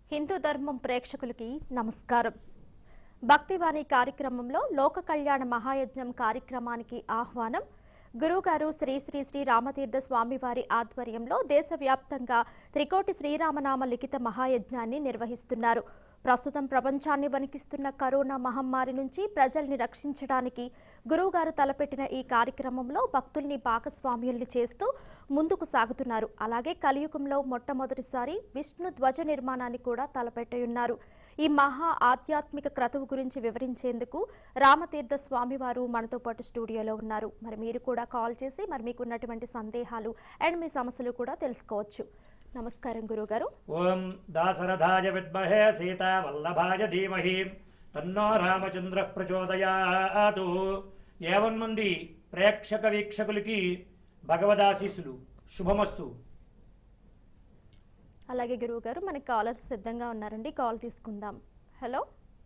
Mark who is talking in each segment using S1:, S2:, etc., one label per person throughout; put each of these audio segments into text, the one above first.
S1: హిందూ ధర్మం ప్రేక్షకులకి నమస్కారం భక్తివాణి కార్యక్రమంలో లోక కళ్యాణ మహాయజ్ఞం కార్యక్రమానికి ఆహ్వానం గురువుగారు శ్రీ శ్రీ శ్రీ రామతీర్థ స్వామివారి ఆధ్వర్యంలో దేశవ్యాప్తంగా త్రికోటి శ్రీరామనామ లిఖిత మహాయజ్ఞాన్ని నిర్వహిస్తున్నారు ప్రస్తుతం ప్రపంచాన్ని వణికిస్తున్న కరోనా మహమ్మారి నుంచి ప్రజల్ని రక్షించడానికి గురువుగారు తలపెట్టిన ఈ కార్యక్రమంలో భక్తుల్ని భాగస్వామ్యుల్ని చేస్తూ ముందుకు సాగుతున్నారు అలాగే కలియుగంలో మొట్టమొదటిసారి విష్ణు ధ్వజ నిర్మాణాన్ని కూడా తలపెట్టయున్నారు ఈ మహా ఆధ్యాత్మిక క్రతువు గురించి వివరించేందుకు రామతీర్థ స్వామివారు మనతో పాటు స్టూడియోలో ఉన్నారు మరి మీరు కూడా కాల్ చేసి మరి మీకు ఉన్నటువంటి సందేహాలు అండ్ మీ సమస్యలు కూడా తెలుసుకోవచ్చు నమస్కారం గురుగారు
S2: ఓం దాసరథాయ విద్మహే సీతావల్లభాయ ధీమహి తన్నో రామచంద్ర ప్రచోదయాతు ఏవన్మంది ప్రేక్షక వీక్షకులకి భగవదాశీస్సులు శుభమస్తు
S1: అలాగే గురువుగారు మనకి కాలర్స్ సిద్ధంగా ఉన్నారండి కాల్ తీసుకుందాం హలో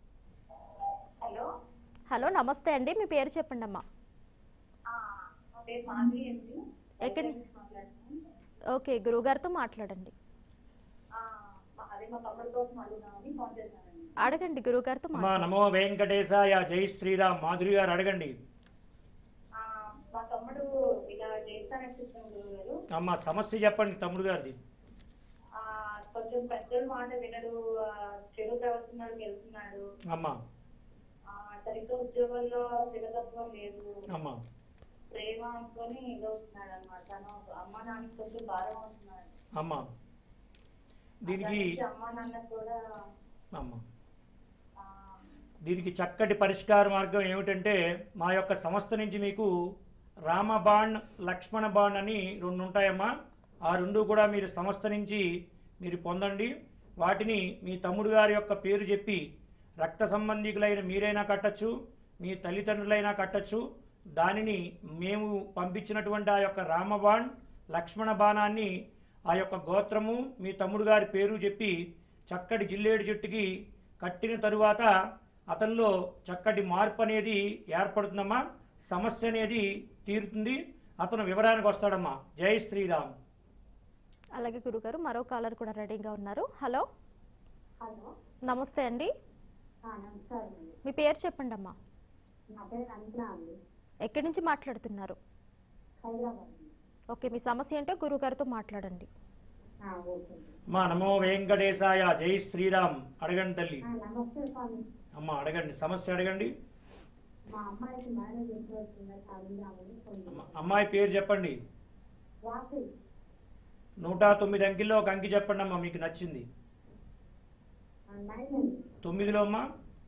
S3: హలో
S1: హలో నమస్తే అండి మీ పేరు చెప్పండి అమ్మా
S3: ఆ, నా పేరు మాధవి అండి
S1: ఎక్కడి
S3: నుంచి మాట్లాడుతున్నాను.
S1: ఓకే గురువుగారితో మాట్లాడండి
S3: ఆ, మా- అదే మా తమ్ముడు కోసం అడుగుదామని ఫోన్ చేశానండి
S1: అడగండి గురువుగారితో
S2: అమ్మా
S1: మాట్లాడండి
S2: నమో వెంకటేశాయ జై శ్రీరామ్ మాధురి గారు అడగండి
S3: ఆ, మా తమ్ముడు ఇలా చేస్తానని చెప్పాను గురువు గారు
S2: అమ్మ సమస్య చెప్పండి తమ్ముడు గారిది
S3: ఆ, కొంచెం పెద్దల మాట వినడు ఆ, చెడు ప్రవర్తనలకు వెళ్తున్నాడు
S2: అమ్మ
S3: ఆ, సరిగ్గా ఉద్యోగంలో స్థిరతత్వం లేదు
S2: అమ్మ
S3: ప్రేమ అనుకొని ఇదవుతున్నాడు అనమాట తను అమ్మ నాన్నకి కొంచెం భారం అవుతున్నాడు
S2: అమ్మ దీనికి
S3: అక్కడి నుంచి అమ్మ నాన్న కూడా
S2: అమ్మ
S3: ఆ,
S2: దీనికి చక్కటి పరిష్కార మార్గం ఏమిటంటే మా యొక్క సంస్థ నుంచి మీకు రామబాండ్ లక్ష్మణ బాండ్ అని రెండు ఉంటాయమ్మా ఆ రెండు కూడా మీరు సంస్థ నుంచి మీరు పొందండి వాటిని మీ తమ్ముడు గారి యొక్క పేరు చెప్పి రక్త సంబంధికులైన మీరైనా కట్టచ్చు మీ తల్లిదండ్రులైనా కట్టచ్చు దానిని మేము పంపించినటువంటి ఆ యొక్క రామబాండ్ లక్ష్మణ బాణాన్ని ఆ యొక్క గోత్రము మీ తమ్ముడు గారి పేరు చెప్పి చక్కటి జిల్లేడు చెట్టుకి కట్టిన తరువాత అతనిలో చక్కటి మార్పు అనేది ఏర్పడుతుందమ్మా సమస్య అనేది తీరుతుంది అతను వివరానికి వస్తాడమ్మా జై శ్రీరామ్
S1: అలాగే గురుగారు మరో కాలర్ కూడా రెడీగా ఉన్నారు హలో
S3: హలో
S1: నమస్తే అండి
S3: ఆ, నమస్కారం అండి
S1: మీ పేరు చెప్పండి అమ్మా
S3: నా పేరు అంజన అండి
S1: ఎక్కడి నుంచి మాట్లాడుతున్నారు
S3: హైదరాబాద్ అండి
S1: ఓకే మీ సమస్య ఏంటో గురుగారితో మాట్లాడండి
S3: ఆ, ఓకే అండి.
S2: మా నమో వెంకటేశాయ జై శ్రీరామ్ అడగండి తల్లి
S3: ఆ, నమస్తే స్వామి
S2: అమ్మ అడగండి సమస్య అడగండి
S3: మా అమ్మాయికి మ్యారేజ్ ఎప్పుడు అవుతుందో అడుగుదామని ఫోన్
S2: అమ్మ,
S3: చేశాను.
S2: అమ్మాయి పేరు చెప్పండి
S3: వాసు
S2: నూట తొమ్మిది అంకెల్లో ఒక అంకి చెప్పండి అమ్మా మీకు నచ్చింది
S3: ఆ, నైన్ అండి
S2: తొమ్మిదిలో అమ్మా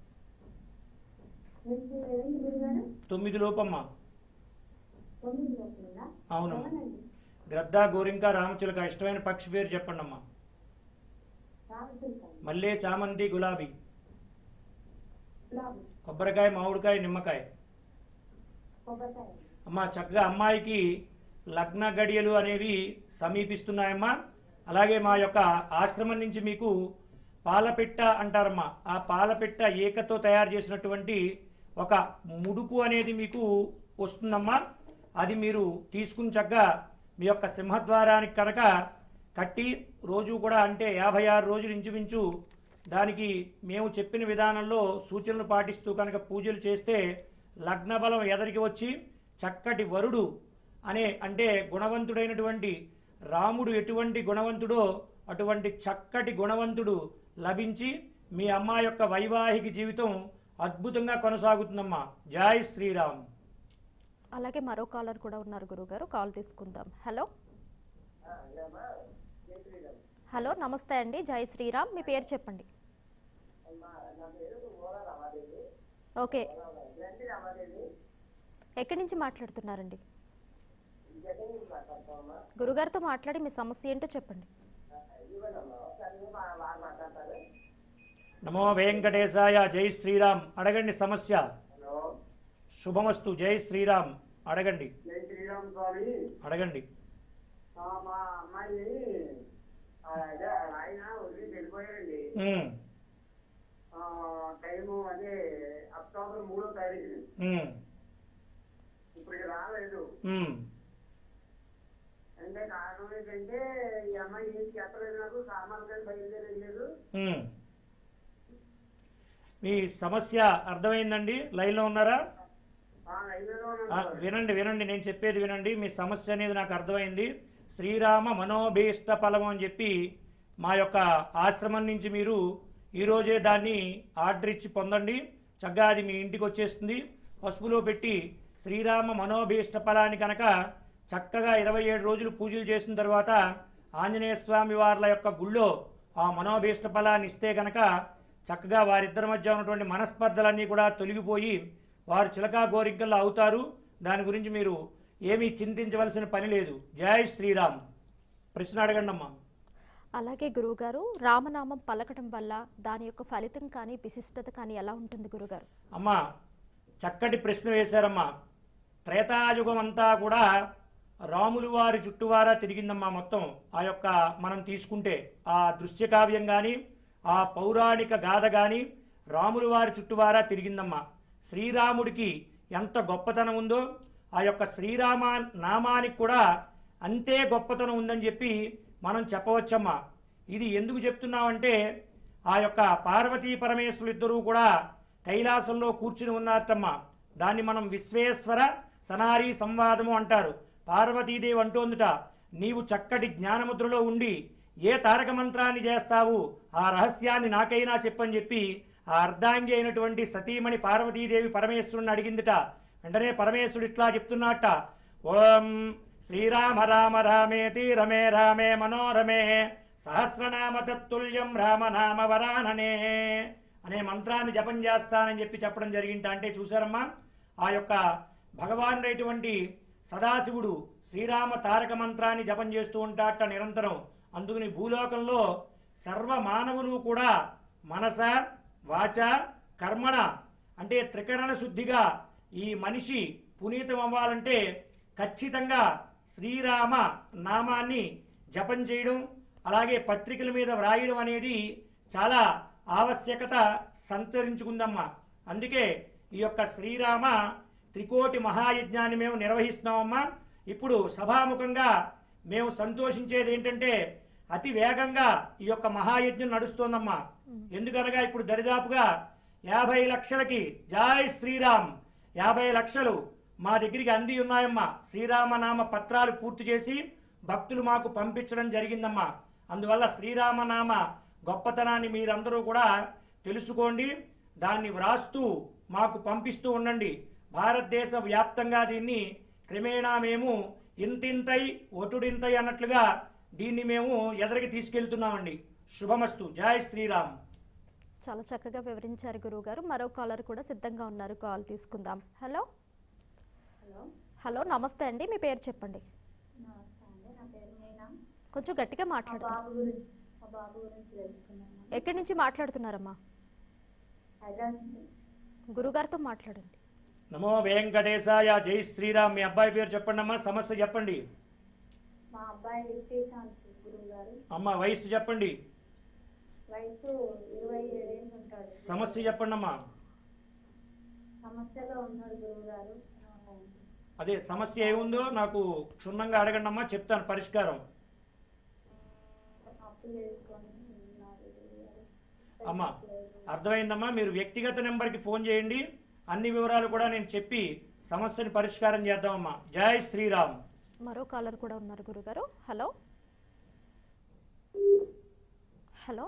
S3: మీకు ఏంటి గురుగారు
S2: తొమ్మిది లోపమ్మా
S3: తొమ్మిది లోపల
S2: అవునమ్మా
S3: అవునండి
S2: గ్రద్ద గోరింక రామచిలక ఇష్టమైన పక్షి పేరు చెప్పండి అమ్మా
S3: రామచిలుక
S2: మల్లె చామంతి గులాబీ
S3: గులాబీ
S2: కొబ్బరికాయ మామిడికాయ నిమ్మకాయ
S3: కొబ్బరికాయ
S2: అమ్మా చక్కగా అమ్మాయికి లగ్న గడియలు అనేవి సమీపిస్తున్నాయమ్మా అలాగే మా యొక్క ఆశ్రమం నుంచి మీకు పాలపిట్ట అంటారమ్మా ఆ పాలపిట్ట ఏకతో తయారు చేసినటువంటి ఒక ముడుపు అనేది మీకు వస్తుందమ్మా అది మీరు తీసుకుని చక్కగా మీ యొక్క సింహద్వారానికి కనుక కట్టి రోజు కూడా అంటే యాభై ఆరు రోజులు ఇంచుమించు దానికి మేము చెప్పిన విధానంలో సూచనలు పాటిస్తూ కనుక పూజలు చేస్తే లగ్న బలం ఎదరికి వచ్చి చక్కటి వరుడు అనే అంటే గుణవంతుడైనటువంటి రాముడు ఎటువంటి గుణవంతుడో అటువంటి చక్కటి గుణవంతుడు లభించి మీ అమ్మ యొక్క వైవాహిక జీవితం అద్భుతంగా కొనసాగుతుందమ్మా జై శ్రీరామ్
S1: అలాగే మరో కాలర్ కూడా ఉన్నారు గురుగారు కాల్ తీసుకుందాం హలో హలో నమస్తే అండి జై శ్రీరామ్ మీ పేరు చెప్పండి ఓకే ఎక్కడి నుంచి మాట్లాడుతున్నారండి గురుగారితో మాట్లాడి మీ సమస్య ఏంటో చెప్పండి
S2: నమో వెంకటేశాయ జై శ్రీరామ్ అడగండి సమస్య
S4: హలో
S2: శుభమస్తు జై శ్రీరామ్ అడగండి
S4: జై శ్రీరామ్ స్వామి
S2: అడగండి
S4: ఆ, మా అమ్మాయి ఆ, అదే ఆయన వదిలి వెళ్ళిపోయారండి
S2: ఉమ్,
S4: ఆ, టైము అదే అక్టోబర్ మూడో తారీఖు
S2: ఉమ్,
S4: ఇప్పుడు రాలేదు
S2: ఉమ్.
S4: అంటే కారణం ఏంటంటే ఈ అమ్మాయి ఏం చెప్పలేదు నాకు సామాన్లు కానీ బయలుదేరి వెళ్ళలేదు
S2: ఉమ్. మీ సమస్య అర్థమైందండి లైన్లో ఉన్నారా
S4: ఆ, లైన్లో ఉన్నాను
S2: ఆ,
S4: సార్.
S2: వినండి వినండి నేను చెప్పేది వినండి మీ సమస్య అనేది నాకు అర్థమైంది శ్రీరామ మనోభీష్ట ఫలము అని చెప్పి మా యొక్క ఆశ్రమం నుంచి మీరు ఈరోజే దాన్ని ఆర్డర్ ఇచ్చి పొందండి చక్కగా అది మీ ఇంటికి వచ్చేస్తుంది పసుపులో పెట్టి శ్రీరామ మనోభీష్ట ఫలాన్ని కనుక చక్కగా ఇరవై ఏడు రోజులు పూజలు చేసిన తర్వాత ఆంజనేయ స్వామి వార్ల యొక్క గుళ్ళో ఆ మనోభీష్ట ఫలాన్ని ఇస్తే కనుక చక్కగా వారిద్దరి మధ్య ఉన్నటువంటి మనస్పర్ధలన్నీ కూడా తొలగిపోయి వారు చిలకా గోరింకల్లో అవుతారు దాని గురించి మీరు ఏమీ చింతించవలసిన పని లేదు జై శ్రీరామ్ ప్రశ్న అడగండి అమ్మా
S1: అలాగే గురువుగారు రామనామం పలకడం వల్ల దాని యొక్క ఫలితం కానీ విశిష్టత కానీ ఎలా ఉంటుంది గురుగారు
S2: అమ్మా చక్కటి ప్రశ్న వేశారమ్మా త్రేతాయుగం అంతా కూడా రాములు వారి చుట్టువారా తిరిగిందమ్మా మొత్తం ఆ యొక్క మనం తీసుకుంటే ఆ దృశ్య కావ్యం కానీ ఆ పౌరాణిక గాథ కానీ రాములు వారి చుట్టువారా తిరిగిందమ్మా శ్రీరాముడికి ఎంత గొప్పతనం ఉందో ఆ యొక్క శ్రీరామ నామానికి కూడా అంతే గొప్పతనం ఉందని చెప్పి మనం చెప్పవచ్చమ్మా ఇది ఎందుకు చెప్తున్నామంటే ఆ యొక్క పార్వతీ పరమేశ్వరులు ఇద్దరూ కూడా కైలాసంలో కూర్చుని ఉన్నారటమ్మా దాన్ని మనం విశ్వేశ్వర సనారీ సంవాదము అంటారు పార్వతీదేవి అంటోందుట నీవు చక్కటి జ్ఞానముద్రలో ఉండి ఏ తారక మంత్రాన్ని చేస్తావు ఆ రహస్యాన్ని నాకైనా చెప్పని చెప్పి ఆ అర్ధాంగి అయినటువంటి సతీమణి పార్వతీదేవి పరమేశ్వరుని అడిగిందిట వెంటనే పరమేశ్వరుడు ఇట్లా చెప్తున్నట్ట ఓం శ్రీరామ రామ రామేతి రమే రామే మనోరమే సహస్రనామ తత్తుల్యం రామనామ వరాననే అనే మంత్రాన్ని జపం చేస్తానని చెప్పి చెప్పడం జరిగింట అంటే చూసారమ్మా ఆ యొక్క భగవానుడైనటువంటి సదాశివుడు శ్రీరామ తారక మంత్రాన్ని జపం చేస్తూ ఉంటాట నిరంతరం అందుకని భూలోకంలో సర్వ మానవులు కూడా మనస వాచ కర్మణ అంటే త్రికరణ శుద్ధిగా ఈ మనిషి పునీతం అవ్వాలంటే ఖచ్చితంగా శ్రీరామ నామాన్ని జపం చేయడం అలాగే పత్రికల మీద వ్రాయడం అనేది చాలా ఆవశ్యకత సంతరించుకుందమ్మా అందుకే ఈ యొక్క శ్రీరామ త్రికోటి మహాయజ్ఞాన్ని మేము నిర్వహిస్తున్నామమ్మా ఇప్పుడు సభాముఖంగా మేము సంతోషించేది ఏంటంటే అతి వేగంగా ఈ యొక్క మహాయజ్ఞం నడుస్తోందమ్మా ఎందుకనగా ఇప్పుడు దరిదాపుగా యాభై లక్షలకి జై శ్రీరామ్ యాభై లక్షలు మా దగ్గరికి అంది ఉన్నాయమ్మా శ్రీరామనామ పత్రాలు పూర్తి చేసి భక్తులు మాకు పంపించడం జరిగిందమ్మా అందువల్ల శ్రీరామనామ గొప్పతనాన్ని మీరందరూ కూడా తెలుసుకోండి దాన్ని వ్రాస్తూ మాకు పంపిస్తూ ఉండండి భారతదేశ వ్యాప్తంగా దీన్ని క్రమేణా మేము ఇంతింతై ఒటుడింతై అన్నట్లుగా దీన్ని మేము ఎదరికి తీసుకెళ్తున్నామండి శుభమస్తు జై శ్రీరామ్
S1: చాలా చక్కగా వివరించారు గురువుగారు మరో కాలర్ కూడా సిద్ధంగా ఉన్నారు కాల్ తీసుకుందాం హలో
S3: హలో
S1: హలో నమస్తే అండి మీ పేరు చెప్పండి
S3: నమస్తే అండి నా పేరు మీనా
S1: కొంచెం గట్టిగా
S3: మా
S1: మాట్లాడతారు
S3: బాబు గురించి మా బాబు గురించి తెలుసుకున్నాను
S1: ఎక్కడి నుంచి మాట్లాడుతున్నారమ్మా
S3: హైదరాబాద్ నుంచి.
S1: గురుగారితో మాట్లాడండి
S2: నమో వెంకటేశాయ జై శ్రీరామ్ మీ అబ్బాయి పేరు చెప్పండి అమ్మా సమస్య చెప్పండి
S3: మా అబ్బాయి విశ్వేశాంత్ గురువు గారు
S2: అమ్మ వయసు చెప్పండి
S3: వయసు ఇరవై ఏడేళ్ళు ఉంటాడు
S2: సమస్య చెప్పండి అమ్మా
S3: సమస్యలో ఉన్నాడు గురువు గారు
S2: అదే సమస్య ఏముందో నాకు క్షుణ్ణంగా అడగండి అమ్మా చెప్తాను పరిష్కారం
S3: అప్పు చేసుకొని ఉన్నాడు గురువు గారు
S2: అమ్మా అర్థమైందమ్మా మీరు వ్యక్తిగత నెంబర్కి ఫోన్ చేయండి అన్ని వివరాలు కూడా నేను చెప్పి సమస్యని పరిష్కారం చేద్దామమ్మా జై శ్రీరామ్
S1: మరో కాలర్ కూడా ఉన్నారు గురుగారు హలో హలో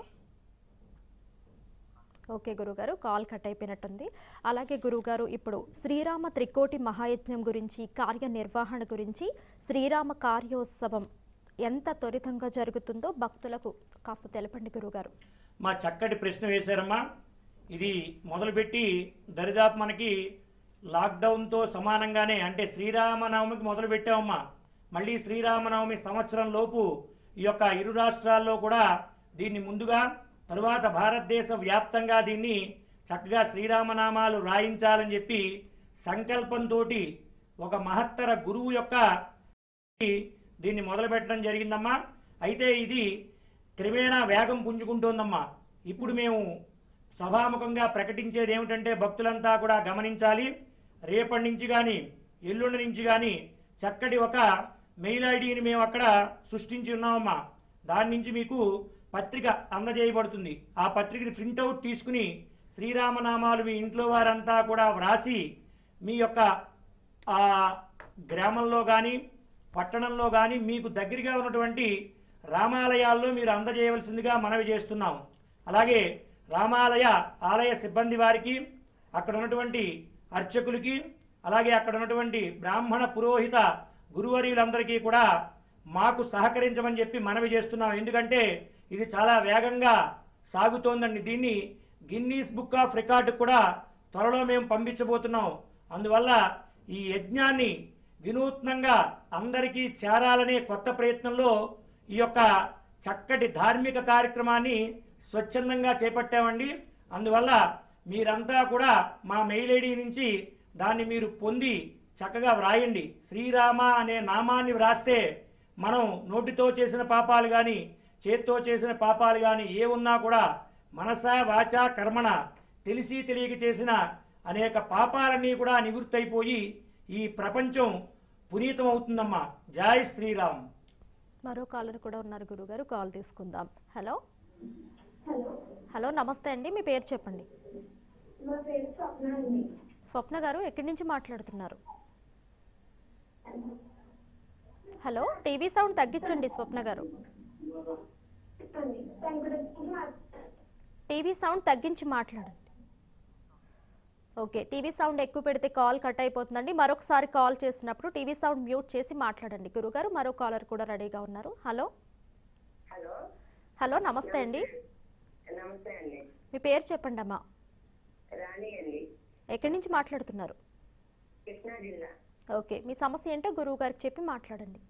S1: ఓకే గురుగారు కాల్ కట్ అయిపోయినట్టుంది అలాగే గురుగారు ఇప్పుడు శ్రీరామ త్రికోటి మహాయజ్ఞం గురించి కార్యనిర్వహణ గురించి శ్రీరామ కార్యోత్సవం ఎంత త్వరితంగా జరుగుతుందో భక్తులకు కాస్త తెలపండి గురుగారు
S2: మా చక్కటి ప్రశ్న వేశారమ్మా ఇది మొదలుపెట్టి దరిదాపు మనకి లాక్డౌన్తో సమానంగానే అంటే శ్రీరామనవమికి మొదలు పెట్టామమ్మా మళ్ళీ శ్రీరామనవమి సంవత్సరం లోపు ఈ యొక్క ఇరు రాష్ట్రాల్లో కూడా దీన్ని ముందుగా తరువాత భారతదేశ వ్యాప్తంగా దీన్ని చక్కగా శ్రీరామనామాలు రాయించాలని చెప్పి సంకల్పంతో ఒక మహత్తర గురువు యొక్క దీన్ని మొదలు పెట్టడం జరిగిందమ్మా అయితే ఇది క్రమేణా వేగం పుంజుకుంటోందమ్మా ఇప్పుడు మేము సభాముఖంగా ప్రకటించేది ఏమిటంటే భక్తులంతా కూడా గమనించాలి రేపటి నుంచి కానీ ఎల్లుండి నుంచి కానీ చక్కటి ఒక మెయిల్ ఐడిని మేము అక్కడ సృష్టించి ఉన్నామమ్మా దాని నుంచి మీకు పత్రిక అందజేయబడుతుంది ఆ పత్రికని ప్రింటౌట్ తీసుకుని శ్రీరామనామాలు మీ ఇంట్లో వారంతా కూడా వ్రాసి మీ యొక్క ఆ గ్రామంలో కానీ పట్టణంలో కానీ మీకు దగ్గరగా ఉన్నటువంటి రామాలయాల్లో మీరు అందజేయవలసిందిగా మనవి చేస్తున్నాం అలాగే రామాలయ ఆలయ సిబ్బంది వారికి అక్కడ ఉన్నటువంటి అర్చకులకి అలాగే అక్కడ ఉన్నటువంటి బ్రాహ్మణ పురోహిత గురువర్యులందరికీ కూడా మాకు సహకరించమని చెప్పి మనవి చేస్తున్నాం ఎందుకంటే ఇది చాలా వేగంగా సాగుతోందండి దీన్ని గిన్నీస్ బుక్ ఆఫ్ రికార్డు కూడా త్వరలో మేము పంపించబోతున్నాం అందువల్ల ఈ యజ్ఞాన్ని వినూత్నంగా అందరికీ చేరాలనే కొత్త ప్రయత్నంలో ఈ యొక్క చక్కటి ధార్మిక కార్యక్రమాన్ని స్వచ్ఛందంగా చేపట్టామండి అందువల్ల మీరంతా కూడా మా మెయిల్ ఐడి నుంచి దాన్ని మీరు పొంది చక్కగా వ్రాయండి శ్రీరామ అనే నామాన్ని వ్రాస్తే మనం నోటితో చేసిన పాపాలు కానీ చేత్తో చేసిన పాపాలు కానీ ఏ ఉన్నా కూడా మనస వాచ కర్మణ తెలిసి తెలియక చేసిన అనేక పాపాలన్నీ కూడా నివృత్తి అయిపోయి ఈ ప్రపంచం పునీతం అవుతుందమ్మా జై శ్రీరామ్
S1: మరో కాలర్ కూడా ఉన్నారు గురుగారు కాల్ తీసుకుందాం హలో
S5: హలో
S1: హలో నమస్తే అండి మీ పేరు చెప్పండి
S5: మా పేరు స్వప్న అండి
S1: స్వప్న గారు ఎక్కడి నుంచి మాట్లాడుతున్నారు హలో టీవీ సౌండ్ తగ్గించండి స్వప్న గారు
S5: చెప్పండి దాని గురించి మా-
S1: టీవీ సౌండ్ తగ్గించి మాట్లాడండి ఓకే టీవీ సౌండ్ ఎక్కువ పెడితే కాల్ కట్ అయిపోతుందండి మరొకసారి కాల్ చేసినప్పుడు టీవీ సౌండ్ మ్యూట్ చేసి మాట్లాడండి గురుగారు మరో కాలర్ కూడా రెడీగా ఉన్నారు హలో
S6: హలో
S1: హలో నమస్తే అండి
S6: నమస్తే అండి
S1: మీ పేరు చెప్పండి అమ్మా
S6: రాణి అండి
S1: ఎక్కడి నుంచి మాట్లాడుతున్నారు
S6: కృష్ణా జిల్లా
S1: ఓకే మీ సమస్య ఏంటో గురువు గారికి చెప్పి మాట్లాడండి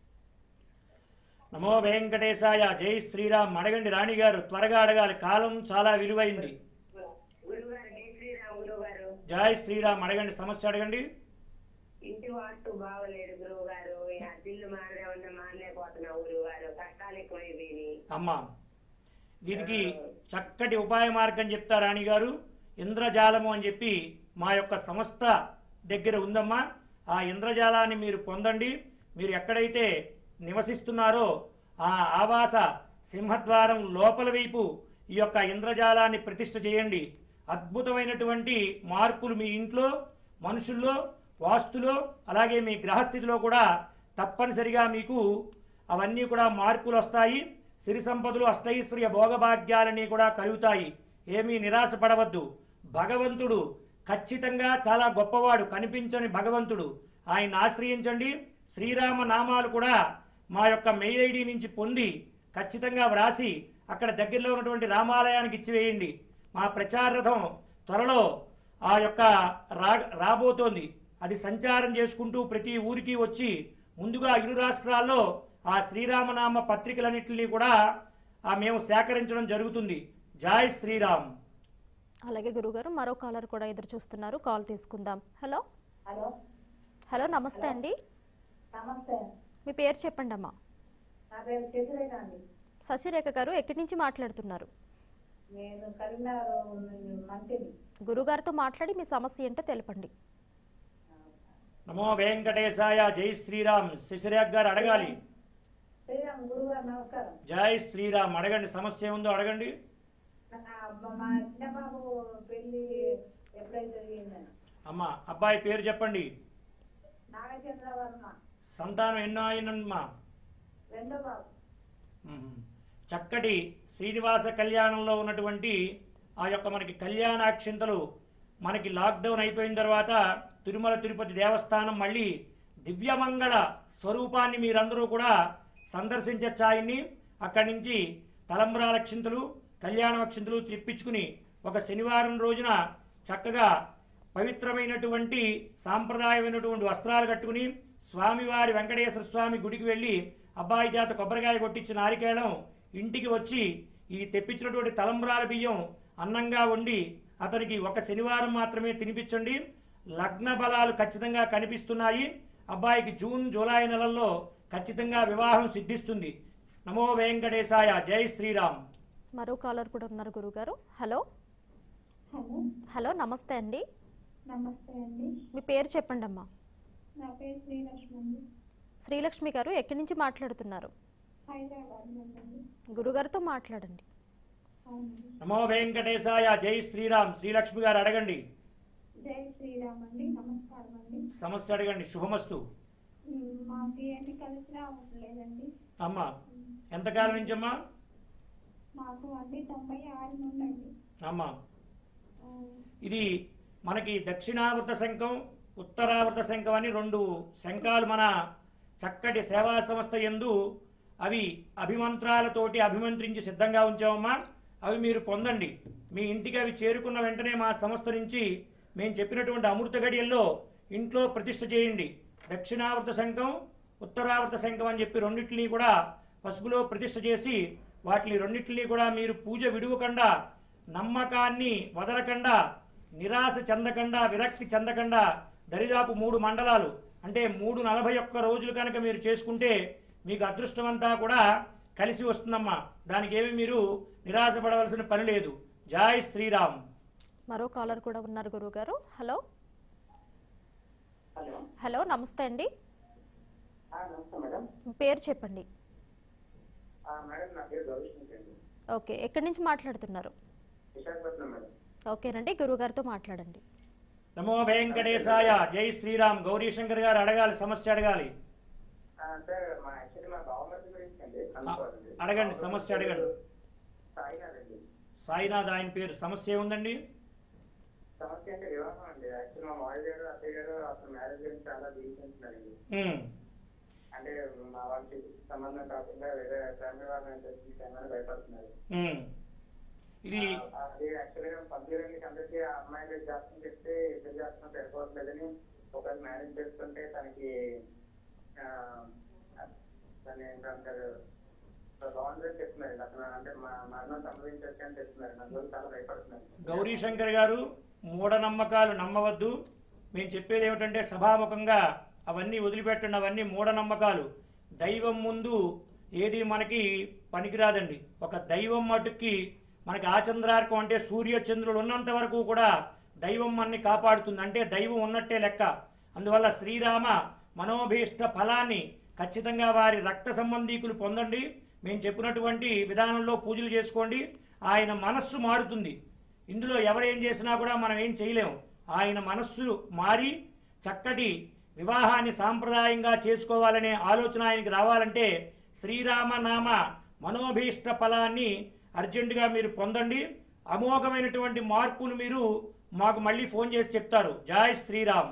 S2: నమో వెంకటేశాయ జై శ్రీరామ్ అడగండి రాణి గారు త్వరగా అడగాలి కాలం చాలా విలువైంది
S6: గురుగారు జై శ్రీరామ్ గురువు గారు
S2: జై శ్రీరామ్ అడగండి సమస్య అడగండి
S6: ఇంటి వాస్తు బాగలేదు గురువు గారు అద్దిల్లు మారదేమన్నా మారలేకపోతున్నావు గురువు గారు కష్టాలు ఎక్కువైపోయినాయి
S2: అమ్మా దీనికి చక్కటి ఉపాయ మార్గం చెప్తా రాణి గారు ఇంద్రజాలము అని చెప్పి మా యొక్క సంస్థ దగ్గర ఉందమ్మా ఆ ఇంద్రజాలాన్ని మీరు పొందండి మీరు ఎక్కడైతే నివసిస్తున్నారో ఆ ఆవాస సింహద్వారం లోపల వైపు ఈ యొక్క ఇంద్రజాలాన్ని ప్రతిష్ఠ చేయండి అద్భుతమైనటువంటి మార్పులు మీ ఇంట్లో మనుషుల్లో వాస్తులో అలాగే మీ గ్రహస్థితిలో కూడా తప్పనిసరిగా మీకు అవన్నీ కూడా మార్పులు వస్తాయి సిరి సంపదలు అష్టైశ్వర్య భోగభాగ్యాలన్నీ కూడా కలుగుతాయి ఏమీ నిరాశపడవద్దు భగవంతుడు ఖచ్చితంగా చాలా గొప్పవాడు కనిపించని భగవంతుడు ఆయన ఆశ్రయించండి శ్రీరామ నామాలు కూడా మా యొక్క మెయిల్ ఐడి నుంచి పొంది ఖచ్చితంగా వ్రాసి అక్కడ దగ్గరలో ఉన్నటువంటి రామాలయానికి ఇచ్చివేయండి మా ప్రచార రథం త్వరలో ఆ యొక్క రా రాబోతోంది అది సంచారం చేసుకుంటూ ప్రతి ఊరికి వచ్చి ముందుగా ఇరు రాష్ట్రాల్లో ఆ శ్రీరామనామ పత్రికలన్నింటినీ కూడా ఆ మేము సేకరించడం జరుగుతుంది జై శ్రీరామ్
S1: అలాగే గురుగారు మరో కాలర్ కూడా ఎదురు చూస్తున్నారు కాల్ తీసుకుందాం హలో
S3: హలో
S1: హలో నమస్తే అండి
S3: నమస్తే
S1: మీ పేరు చెప్పండి అమ్మా
S3: నా పేరు శశిరేఖ అండి
S1: శశిరేఖ గారు ఎక్కడి నుంచి మాట్లాడుతున్నారు
S3: నేను కరీంనగర్ మంత్రిని
S1: గురుగారితో మాట్లాడి మీ సమస్య ఏంటో తెలపండి
S2: నమో వెంకటేశాయ జై శ్రీరామ్ శశిరేఖ్ గారు అడగాలి
S3: శ్రీరామ్ గురువు గారు నమస్కారం
S2: జై శ్రీరామ్ అడగండి సమస్య ఏముందో అడగండి
S3: నా- మా చిన్న బాబు పెళ్లి ఎప్పుడైతే జరిగిందని
S2: అమ్మ అబ్బాయి పేరు చెప్పండి
S3: నాగచంద్ర వర్మ
S2: సంతానం ఎన్నో అయినమ్మా
S3: రెండో బాబు
S2: మ్మ్. చక్కటి శ్రీనివాస కళ్యాణంలో ఉన్నటువంటి ఆ యొక్క మనకి కళ్యాణాక్షింతలు మనకి లాక్డౌన్ అయిపోయిన తర్వాత తిరుమల తిరుపతి దేవస్థానం మళ్ళీ దివ్యమంగళ స్వరూపాన్ని మీరందరూ కూడా సందర్శించచ్చు ఆయన్ని అక్కడి నుంచి తలంబ్రాల క్షింతలు కళ్యాణ క్షింతలు తెప్పించుకుని ఒక శనివారం రోజున చక్కగా పవిత్రమైనటువంటి సాంప్రదాయమైనటువంటి వస్త్రాలు కట్టుకుని స్వామివారి వెంకటేశ్వర స్వామి గుడికి వెళ్ళి అబ్బాయి చేత కొబ్బరికాయ కొట్టించిన నారికేళం ఇంటికి వచ్చి ఈ తెప్పించినటువంటి తలంబ్రాల బియ్యం అన్నంగా వండి అతనికి ఒక శనివారం మాత్రమే తినిపించండి లగ్న బలాలు ఖచ్చితంగా కనిపిస్తున్నాయి అబ్బాయికి జూన్ జూలై నెలల్లో ఖచ్చితంగా వివాహం సిద్ధిస్తుంది నమో వెంకటేశాయ జై శ్రీరామ్
S1: మరో కాలర్ కూడా ఉన్నారు గురుగారు హలో
S5: హలో
S1: హలో నమస్తే అండి
S5: నమస్తే అండి
S1: మీ పేరు చెప్పండి అమ్మా
S5: నా పేరు శ్రీలక్ష్మి అండి
S1: శ్రీలక్ష్మి గారు ఎక్కడి నుంచి మాట్లాడుతున్నారు
S5: హైదరాబాద్ నుండి
S1: గురుగారితో మాట్లాడండి
S5: అవునండి
S2: నమో వెంకటేశాయ జై శ్రీరామ్ శ్రీలక్ష్మి గారు అడగండి
S5: జై శ్రీరామ్ అండి నమస్కారం అండి
S2: సమస్య అడగండి శుభమస్తు
S5: ఉమ్, మాకు ఏమి కలిసి రావట్లేదండి
S2: అమ్మ ఎంతకాలం నుంచమ్మా
S5: మాకు అండి తొంభై ఆరు నుండి అండి
S2: అమ్మ
S5: ఉమ్,
S2: ఇది మనకి దక్షిణావృత శంఖం ఉత్తరావృత శంఖం అని రెండు శంఖాలు మన చక్కటి సేవా సంస్థ ఎందు అవి అభిమంత్రాలతోటి అభిమంత్రించి సిద్ధంగా ఉంచామమ్మా అవి మీరు పొందండి మీ ఇంటికి అవి చేరుకున్న వెంటనే మా సంస్థ నుంచి మేము చెప్పినటువంటి అమృత గడియల్లో ఇంట్లో ప్రతిష్ఠ చేయండి దక్షిణావృత శంఖం ఉత్తరావృత శంఖం అని చెప్పి రెండింటినీ కూడా పసుపులో ప్రతిష్ఠ చేసి వాటిని రెండింటినీ కూడా మీరు పూజ విడువకుండా నమ్మకాన్ని వదలకుండా నిరాశ చెందకుండా విరక్తి చెందకుండా దరిదాపు మూడు మండలాలు అంటే మూడు నలభై ఒక్క రోజులు కనుక మీరు చేసుకుంటే మీకు అదృష్టం అంతా కూడా కలిసి వస్తుందమ్మా దానికి ఏమి మీరు నిరాశపడవలసిన పని లేదు జాయ్ శ్రీరామ్
S1: మరో కాలర్ కూడా ఉన్నారు గురుగారు హలో
S4: హలో
S1: హలో నమస్తే అండి
S4: ఆ, నమస్తే మేడం
S1: మీ పేరు చెప్పండి
S4: ఆ, మేడం నా పేరు గౌరీశంకర్ అండి
S1: ఓకే ఎక్కడి నుంచి మాట్లాడుతున్నారు
S4: విశాఖపట్నం మేడం
S1: ఓకేనండి గురుగారితో మాట్లాడండి
S2: నమో వెంకటేశాయ జై శ్రీరామ్ గౌరీశంకర్ గారు అడగాలి సమస్య అడగాలి
S4: ఆ, సార్ మా యాక్చువల్లీ మా బావమర్ది గురించి అండి కనుక్కోవాలండి
S2: అడగండి, సమస్య అడగండి.
S4: సాయినాథ్ అండి
S2: సాయినాథ్ ఆయన పేరు సమస్య ఏముందండి
S4: సమస్య అంటే వివాహం అండి యాక్చువల్లీ మా మామయ్య గారు అత్తయ్య గారు అసలు మ్యారేజ్ గురించి చాలా దీవించుతున్నారండి
S2: ఉమ్,
S4: అంటే మా వాళ్ళకి సంబంధం కాకుండా వేరే ఫ్యామిలీ వాళ్ళని తెచ్చుకుంటామని భయపడుతున్నారు
S2: ఉమ్. ఇది
S4: ఆ, అది యాక్చువల్గా పంపించడానికి అందరికీ ఆ అమ్మాయిని జాతకం చెప్తే ఇద్దరు జాతకం సరిపోవట్లేదని ఒకవేళ మేనేజ్ చేసుకుంటే తనకి ఆ, దాన్ని ఏంటంటారు బాగుందని చెప్తున్నారు అతను అంటే మా మరణం సంభవించవచ్చు అని చెప్తున్నారు నన్ను చాలా భయపడుతున్నారు
S2: గౌరీశంకర్ గారు మూఢనమ్మకాలు నమ్మవద్దు మేము చెప్పేది ఏమిటంటే సభాముఖంగా అవన్నీ వదిలిపెట్టండి అవన్నీ మూఢనమ్మకాలు దైవం ముందు ఏది మనకి పనికిరాదండి ఒక దైవం మటుకి మనకి ఆచంద్రార్కం అంటే సూర్య చంద్రులు ఉన్నంత వరకు కూడా దైవం మనని కాపాడుతుంది అంటే దైవం ఉన్నట్టే లెక్క అందువల్ల శ్రీరామ మనోభీష్ట ఫలాన్ని ఖచ్చితంగా వారి రక్త సంబంధీకులు పొందండి మేము చెప్పినటువంటి విధానంలో పూజలు చేసుకోండి ఆయన మనస్సు మారుతుంది ఇందులో ఎవరేం చేసినా కూడా మనం ఏం చేయలేం ఆయన మనస్సు మారి చక్కటి వివాహాన్ని సాంప్రదాయంగా చేసుకోవాలనే ఆలోచన ఆయనకి రావాలంటే శ్రీరామనామ మనోభీష్ట ఫలాన్ని అర్జెంటుగా మీరు పొందండి అమోఘమైనటువంటి మార్పులు మీరు మాకు మళ్ళీ ఫోన్ చేసి చెప్తారు జై శ్రీరామ్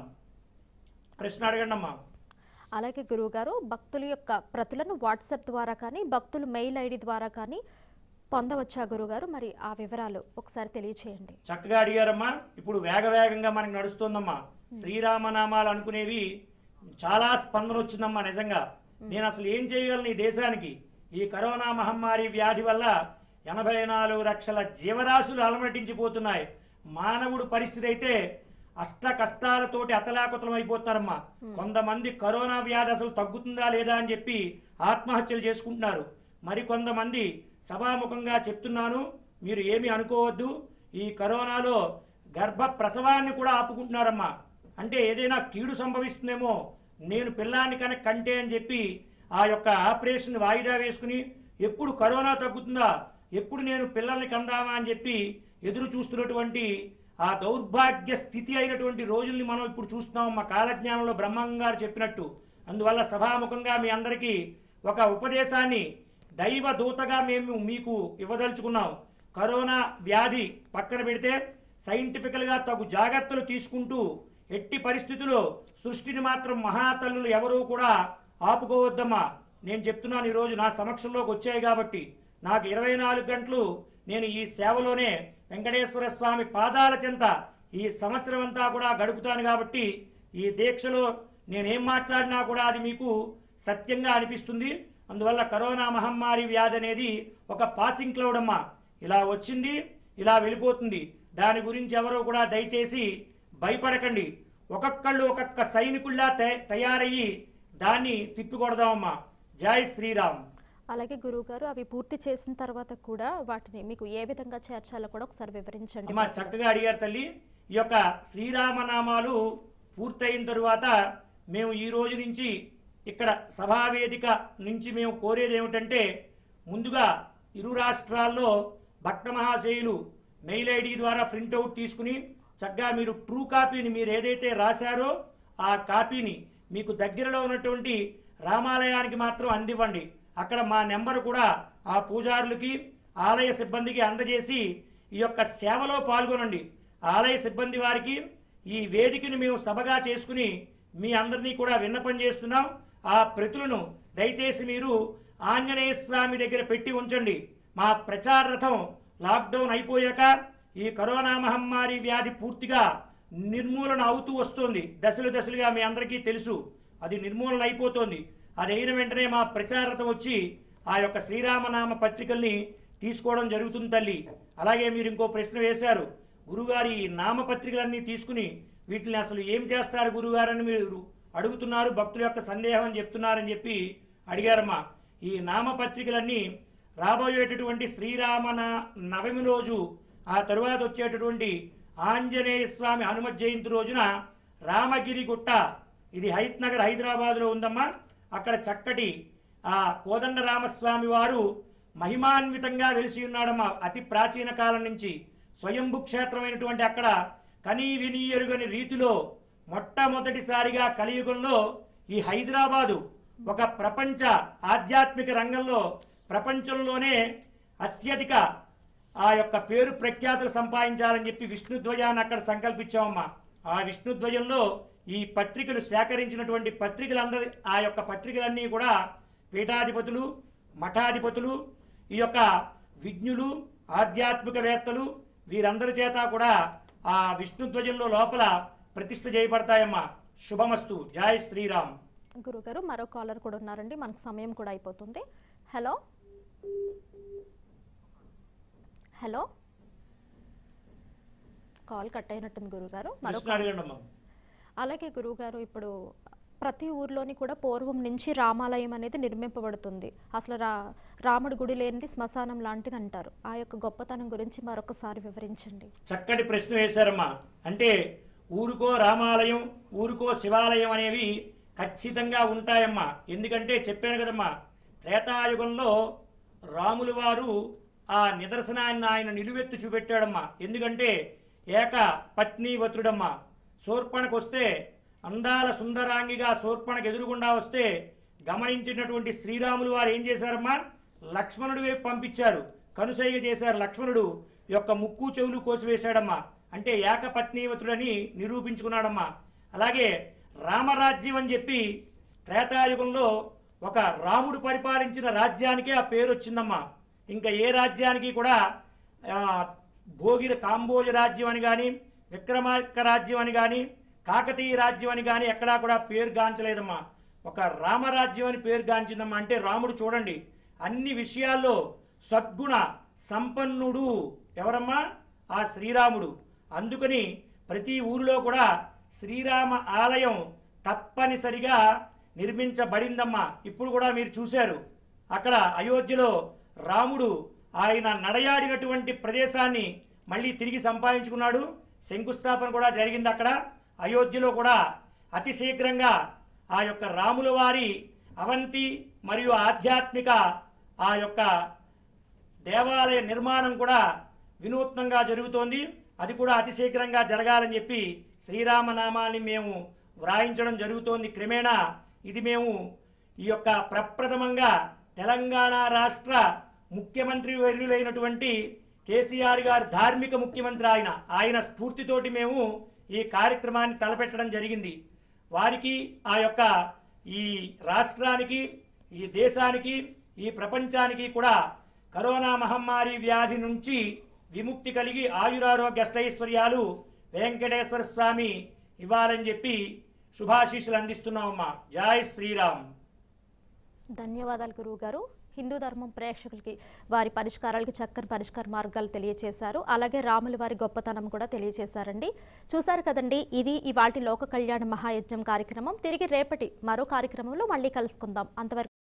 S2: ప్రశ్న అడగండి అమ్మా
S1: అలాగే గురువుగారు భక్తుల యొక్క ప్రతులను వాట్సాప్ ద్వారా కానీ భక్తులు మెయిల్ ఐడి ద్వారా కానీ పొందవచ్చా గురుగారు మరి ఆ వివరాలు ఒకసారి తెలియచేయండి
S2: చక్కగా అడిగారమ్మా ఇప్పుడు వేగ వేగంగా మనకి నడుస్తోందమ్మా శ్రీరామనామాలు అనుకునేవి చాలా స్పందన వచ్చిందమ్మా నిజంగా నేను అసలు ఏం చేయగలను ఈ దేశానికి ఈ కరోనా మహమ్మారి వ్యాధి వల్ల ఎనభై నాలుగు లక్షల జీవరాశులు అలమటించిపోతున్నాయి మానవుడు పరిస్థితి అయితే అష్ట కష్టాలతోటి అతలాకుతలం అయిపోతున్నారమ్మా కొంతమంది కరోనా వ్యాధి అసలు తగ్గుతుందా లేదా అని చెప్పి ఆత్మహత్యలు చేసుకుంటున్నారు మరి కొంతమంది సభాముఖంగా చెప్తున్నాను మీరు ఏమీ అనుకోవద్దు ఈ కరోనాలో గర్భ ప్రసవాన్ని కూడా ఆపుకుంటున్నారమ్మా అంటే ఏదైనా కీడు సంభవిస్తుందేమో నేను పిల్లాన్ని కనుక కంటే అని చెప్పి ఆ యొక్క ఆపరేషన్ వాయిదా వేసుకుని ఎప్పుడు కరోనా తగ్గుతుందా ఎప్పుడు నేను పిల్లల్ని కందామా అని చెప్పి ఎదురు చూస్తున్నటువంటి ఆ దౌర్భాగ్య స్థితి అయినటువంటి రోజుల్ని మనం ఇప్పుడు చూస్తున్నాం మా కాలజ్ఞానంలో బ్రహ్మంగారు గారు చెప్పినట్టు అందువల్ల సభాముఖంగా మీ అందరికీ ఒక ఉపదేశాన్ని దైవ దూతగా మేము మీకు ఇవ్వదలుచుకున్నాం కరోనా వ్యాధి పక్కన పెడితే సైంటిఫికల్గా తగు జాగ్రత్తలు తీసుకుంటూ ఎట్టి పరిస్థితుల్లో సృష్టిని మాత్రం మహాతల్లులు ఎవరూ కూడా ఆపుకోవద్దమ్మా నేను చెప్తున్నాను ఈరోజు నా సమక్షంలోకి వచ్చాయి కాబట్టి నాకు ఇరవై నాలుగు గంటలు నేను ఈ సేవలోనే వెంకటేశ్వర స్వామి పాదాల చెంత ఈ సంవత్సరం అంతా కూడా గడుపుతాను కాబట్టి ఈ దీక్షలో నేనేం మాట్లాడినా కూడా అది మీకు సత్యంగా అనిపిస్తుంది అందువల్ల కరోనా మహమ్మారి వ్యాధి అనేది ఒక పాసింగ్ క్లౌడ్ అమ్మా ఇలా వచ్చింది ఇలా వెళ్ళిపోతుంది దాని గురించి ఎవరో కూడా దయచేసి భయపడకండి ఒక్కొక్కళ్ళు ఒక్కొక్క సైనికుల్లా తయ- తయారయ్యి దాన్ని తిప్పికొడదామమ్మా జై శ్రీరామ్
S1: అలాగే గురువుగారు అవి పూర్తి చేసిన తర్వాత కూడా వాటిని మీకు ఏ విధంగా చేర్చాలో కూడా ఒకసారి వివరించండి
S2: అమ్మా చక్కగా అడిగారు తల్లి ఈ యొక్క శ్రీరామనామాలు పూర్తయిన తరువాత మేము ఈ రోజు నుంచి ఇక్కడ సభావేదిక నుంచి మేము కోరేది ఏమిటంటే ముందుగా ఇరు రాష్ట్రాల్లో భక్త మహాశయులు మెయిల్ ఐడి ద్వారా ప్రింట్అవుట్ తీసుకుని చక్కగా మీరు ట్రూ కాపీని మీరు ఏదైతే రాశారో ఆ కాపీని మీకు దగ్గరలో ఉన్నటువంటి రామాలయానికి మాత్రం అందివ్వండి అక్కడ మా నెంబర్ కూడా ఆ పూజారులకి ఆలయ సిబ్బందికి అందజేసి ఈ యొక్క సేవలో పాల్గొనండి ఆలయ సిబ్బంది వారికి ఈ వేదికని మేము సభగా చేసుకుని మీ అందరినీ కూడా విన్నపం చేస్తున్నాం ఆ ప్రతులను దయచేసి మీరు ఆంజనేయ స్వామి దగ్గర పెట్టి ఉంచండి మా ప్రచార రథం లాక్డౌన్ అయిపోయాక ఈ కరోనా మహమ్మారి వ్యాధి పూర్తిగా నిర్మూలన అవుతూ వస్తుంది దశలు దశలుగా మీ అందరికీ తెలుసు అది నిర్మూలన అయిపోతుంది అది అయిన వెంటనే మా ప్రచార రథం వచ్చి ఆ యొక్క శ్రీరామనామ పత్రికల్ని తీసుకోవడం జరుగుతుంది తల్లి అలాగే మీరు ఇంకో ప్రశ్న వేశారు గురుగారు ఈ నామపత్రికలన్నీ తీసుకుని వీటిని అసలు ఏం చేస్తారు గురుగారని మీరు అడుగుతున్నారు భక్తుల యొక్క సందేహం అని చెప్తున్నారని చెప్పి అడిగారమ్మా ఈ నామపత్రికలన్నీ రాబోయేటటువంటి శ్రీరామ న- నవమి రోజు ఆ తరువాత వచ్చేటటువంటి ఆంజనేయ స్వామి హనుమత్ జయంతి రోజున రామగిరి గుట్ట ఇది హైత్ నగర్ హైదరాబాద్లో ఉందమ్మా అక్కడ చక్కటి ఆ కోదండ రామస్వామి వారు మహిమాన్వితంగా వెలిసి ఉన్నాడమ్మా అతి ప్రాచీన కాలం నుంచి స్వయంభు క్షేత్రమైనటువంటి అక్కడ కనీ విని ఎరుగని రీతిలో మొట్టమొదటిసారిగా కలియుగంలో ఈ హైదరాబాదు ఒక ప్రపంచ ఆధ్యాత్మిక రంగంలో ప్రపంచంలోనే అత్యధిక ఆ యొక్క పేరు ప్రఖ్యాతులు సంపాదించాలని చెప్పి విష్ణుధ్వజాన్ని అక్కడ సంకల్పించామమ్మా ఆ విష్ణుధ్వజంలో ఈ పత్రికలు సేకరించినటువంటి పత్రికలందరి ఆ యొక్క పత్రికలన్నీ కూడా పీఠాధిపతులు మఠాధిపతులు ఈ యొక్క విజ్ఞులు ఆధ్యాత్మికవేత్తలు వీరందరి చేత కూడా ఆ విష్ణుధ్వజంలో లోపల ప్రతిష్ఠ చేయబడతాయమ్మా శుభమస్తు జై శ్రీరామ్
S1: గురుగారు మరో కాలర్ కూడా ఉన్నారండి మనకు సమయం కూడా అయిపోతుంది హలో హలో కాల్ కట్ అయినట్టుంది గురుగారు మరో
S2: కృష్ణ అడగండి అమ్మా
S1: అలాగే గురువుగారు ఇప్పుడు ప్రతి ఊర్లోని కూడా పూర్వం నుంచి రామాలయం అనేది నిర్మింపబడుతుంది అసలు రా రాముడి గుడి లేనిది శ్మశానం లాంటిది అంటారు ఆ యొక్క గొప్పతనం గురించి మరొకసారి వివరించండి
S2: చక్కటి ప్రశ్న వేశారమ్మా అంటే ఊరుకో రామాలయం ఊరుకో శివాలయం అనేవి ఖచ్చితంగా ఉంటాయమ్మా ఎందుకంటే చెప్పాను కదమ్మా త్రేతాయుగంలో రాములు వారు ఆ నిదర్శనాన్ని ఆయన నిలువెత్తు చూపెట్టాడమ్మా ఎందుకంటే ఏక పత్నీవతుడమ్మా శూర్పణకు వస్తే అందాల సుందరాంగిగా శూర్పణకు ఎదురుగుండా వస్తే గమనించినటువంటి శ్రీరాములు వారు ఏం చేశారమ్మా లక్ష్మణుడి వైపు పంపించారు కనుసైగ చేశారు లక్ష్మణుడు యొక్క ముక్కు చెవులు కోసివేశాడమ్మా అంటే ఏకపత్నీవతుడని నిరూపించుకున్నాడమ్మా అలాగే రామరాజ్యం అని చెప్పి త్రేతాయుగంలో ఒక రాముడు పరిపాలించిన రాజ్యానికే ఆ పేరు వచ్చిందమ్మా ఇంకా ఏ రాజ్యానికి కూడా ఆ, భోగిర కాంబోజ రాజ్యం అని కానీ విక్రమార్క రాజ్యం అని కానీ కాకతీయ రాజ్యం అని కానీ ఎక్కడా కూడా పేరు గాంచలేదమ్మా ఒక రామరాజ్యం అని పేరు గాంచిందమ్మా అంటే రాముడు చూడండి అన్ని విషయాల్లో సద్గుణ సంపన్నుడు ఎవరమ్మా ఆ శ్రీరాముడు అందుకని ప్రతి ఊరిలో కూడా శ్రీరామ ఆలయం తప్పనిసరిగా నిర్మించబడిందమ్మా ఇప్పుడు కూడా మీరు చూశారు అక్కడ అయోధ్యలో రాముడు ఆయన నడయాడినటువంటి ప్రదేశాన్ని మళ్ళీ తిరిగి సంపాదించుకున్నాడు శంకుస్థాపన కూడా జరిగింది అక్కడ అయోధ్యలో కూడా అతి శీఘ్రంగా ఆ యొక్క రాముల వారి అవంతి మరియు ఆధ్యాత్మిక ఆ యొక్క దేవాలయ నిర్మాణం కూడా వినూత్నంగా జరుగుతోంది అది కూడా అతి శీఘ్రంగా జరగాలని చెప్పి శ్రీరామనామాన్ని మేము వ్రాయించడం జరుగుతోంది క్రమేణా ఇది మేము ఈ యొక్క ప్రప్రథమంగా తెలంగాణ రాష్ట్ర ముఖ్యమంత్రి వర్యులైనటువంటి కేసీఆర్ గారు ధార్మిక ముఖ్యమంత్రి ఆయన ఆయన స్ఫూర్తితోటి మేము ఈ కార్యక్రమాన్ని తలపెట్టడం జరిగింది వారికి ఆ యొక్క ఈ రాష్ట్రానికి ఈ దేశానికి ఈ ప్రపంచానికి కూడా కరోనా మహమ్మారి వ్యాధి నుంచి విముక్తి కలిగి ఆయురారోగ్య అష్టైశ్వర్యాలు వెంకటేశ్వర స్వామి ఇవ్వాలని చెప్పి శుభాశీస్సులు అందిస్తున్నామమ్మా జై శ్రీరామ్
S1: ధన్యవాదాలు గురువు గారు హిందూ ధర్మం ప్రేక్షకులకి వారి పరిష్కారాలకి చక్కని పరిష్కార మార్గాలు తెలియచేశారు అలాగే రాముల వారి గొప్పతనం కూడా తెలియచేశారండి చూశారు కదండి ఇది ఇవాటి లోక కళ్యాణ మహాయజ్ఞం కార్యక్రమం తిరిగి రేపటి మరో కార్యక్రమంలో మళ్ళీ కలుసుకుందాం అంతవరకు